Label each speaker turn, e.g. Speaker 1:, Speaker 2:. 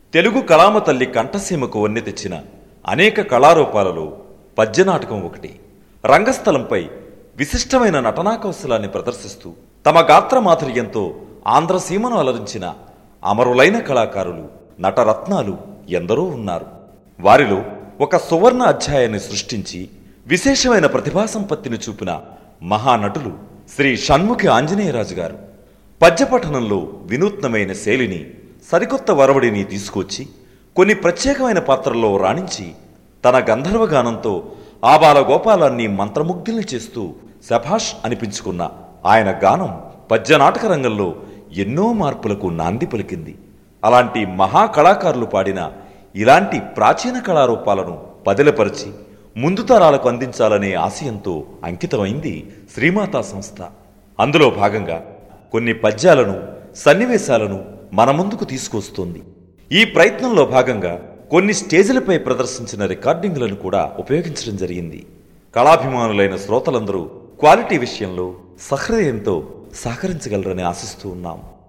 Speaker 1: తెలుగు కళామ తల్లి కంఠసీమకు వన్నె తెచ్చిన అనేక కళారూపాలలో పద్యనాటకం ఒకటి రంగస్థలంపై విశిష్టమైన నటనా కౌశలాన్ని ప్రదర్శిస్తూ తమ గాత్రమాధుర్యంతో ఆంధ్రసీమను అలరించిన అమరులైన కళాకారులు నటరత్నాలు ఎందరో ఉన్నారు వారిలో ఒక సువర్ణ అధ్యాయాన్ని సృష్టించి విశేషమైన ప్రతిభా సంపత్తిని చూపిన మహానటులు శ్రీ షణ్ముఖి ఆంజనేయరాజు గారు పద్యపఠనంలో వినూత్నమైన శైలిని సరికొత్త వరవడిని తీసుకొచ్చి కొన్ని ప్రత్యేకమైన పాత్రల్లో రాణించి తన గంధర్వగానంతో ఆబాల గోపాలాన్ని మంత్రముగ్ధుల్ని చేస్తూ శభాష్ అనిపించుకున్న ఆయన గానం పద్యనాటక రంగంలో ఎన్నో మార్పులకు నాంది పలికింది అలాంటి మహా కళాకారులు పాడిన ఇలాంటి ప్రాచీన కళారూపాలను పదిలపరిచి ముందు తరాలకు అందించాలనే ఆశయంతో అంకితమైంది శ్రీమాతా సంస్థ అందులో భాగంగా కొన్ని పద్యాలను సన్నివేశాలను మన ముందుకు తీసుకొస్తోంది ఈ ప్రయత్నంలో భాగంగా కొన్ని స్టేజీలపై ప్రదర్శించిన రికార్డింగ్లను కూడా ఉపయోగించడం జరిగింది కళాభిమానులైన శ్రోతలందరూ క్వాలిటీ విషయంలో సహృదయంతో సహకరించగలరని ఆశిస్తూ ఉన్నాం